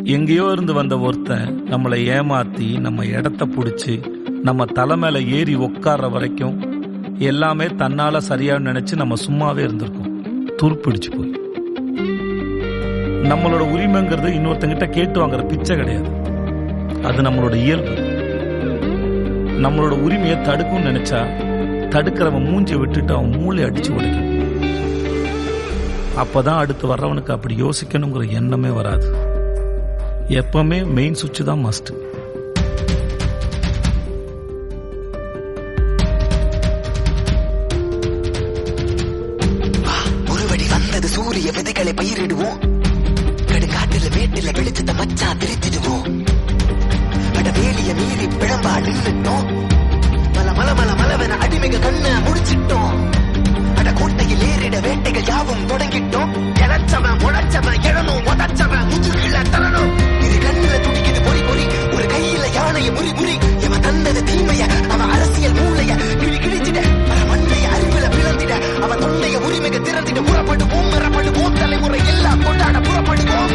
எங்கேயோ இருந்து வந்த ஒருத்தன் நம்மளை ஏமாத்தி நம்ம இடத்த புடிச்சு நம்ம தலை மேல ஏறி உட்கார்ற வரைக்கும் எல்லாமே தன்னால சரியா நினைச்சு நம்ம சும்மாவே இருந்திருக்கோம் துருப்பிடிச்சு போய் நம்மளோட உரிமைங்கிறது இன்னொருத்தங்கிட்ட கேட்டு வாங்குற பிச்சை கிடையாது அது நம்மளோட இயல்பு நம்மளோட உரிமையை தடுக்கும்னு நினைச்சா தடுக்கிறவன் மூஞ்சியை விட்டுட்டு அவன் மூளை அடிச்சு உடைக்கும் அப்பதான் அடுத்து வர்றவனுக்கு அப்படி யோசிக்கணுங்கிற எண்ணமே வராது எப்பவுமே மெயின் சுவிட்ச் தான் மஸ்ட் ஒருபடி வந்தது சூரிய விதைகளை பயிரிடுவோம் கடுங்காட்டுல வேட்டில வெளிச்சத்தை மச்சா பிரிச்சிடுவோம் அட வேலிய மீறி பிழம்பா நின்னுட்டோம் மல மல மல மலவென அடிமைக கண்ண முடிச்சிட்டோம் அட கோட்டையில் ஏறிட வேட்டைகள் யாவும் தொடங்கிட்டோம் இழைச்சவன் முளைச்சவன் எழணும் உடச்சவன் முதுகில தரணும் இது கண்ணுல துடிக்குது பொறி பொறி ஒரு கையில யானைய முறி முறி இவன் தந்தது தீமைய அவன் அரசியல் மூளைய கிழி கிழிச்சிட பல மண்ணைய அறிவுல பிளந்திட அவன் தொண்டைய உரிமைக்கு திறந்திட புறப்படுவோம் மறப்படுவோம் தலைமுறை எல்லாம் கொண்டாட புறப்படுவோம்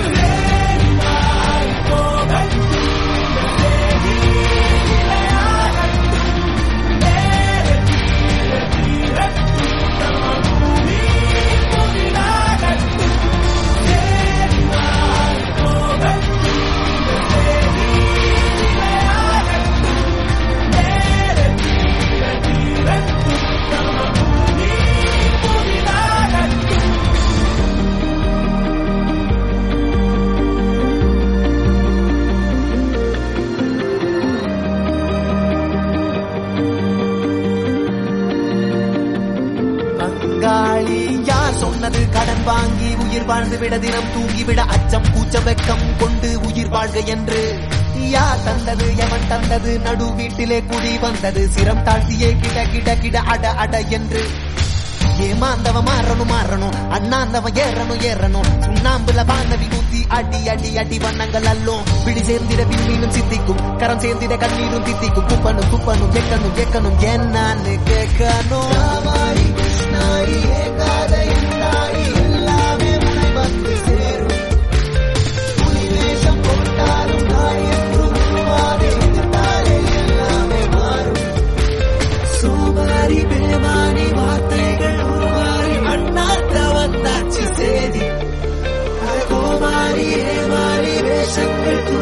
பங்காளி யார் சொன்னது கடன் வாங்கி உயிர் வாழ்ந்து விட தினம் தூங்கிவிட அச்சம் கூச்சம் வெக்கம் கொண்டு உயிர் வாழ்க என்று யார் தந்தது எவன் தந்தது நடு வீட்டிலே குடி வந்தது சிரம் தாழ்த்தியே கிட கிட கிட அட அட என்று ஏமாந்தவன் மாறணும் மாறணும் அண்ணாந்தவன் ஏறணும் ஏறணும் சுண்ணாம்புல பாந்தவி ஊத்தி அடி அடி அடி வண்ணங்கள் அல்லும் பிடி சேர்ந்திட விண்மீனும் சித்திக்கும் கரம் சேர்ந்திட கண்ணீரும் தித்திக்கும் குப்பனும் குப்பனும் கேட்கணும் கேட்கணும் என்னன்னு கேட்கணும் ராமாரி கிருஷ்ணாரி ஏகாத எந்தாரி எல்லாமே முனை வந்து சேரும் புலி வேஷம் போட்டாலும் நாய் என்றும் உருவாதே எதிர்த்தாலே எல்லாமே மாறும் சோமாரி பேமானி வார்த்தைகள் உருமாறி அண்ணாத்த வந்தாச்சு சேதி கோமாரி ஏமாறி வேஷங்கள்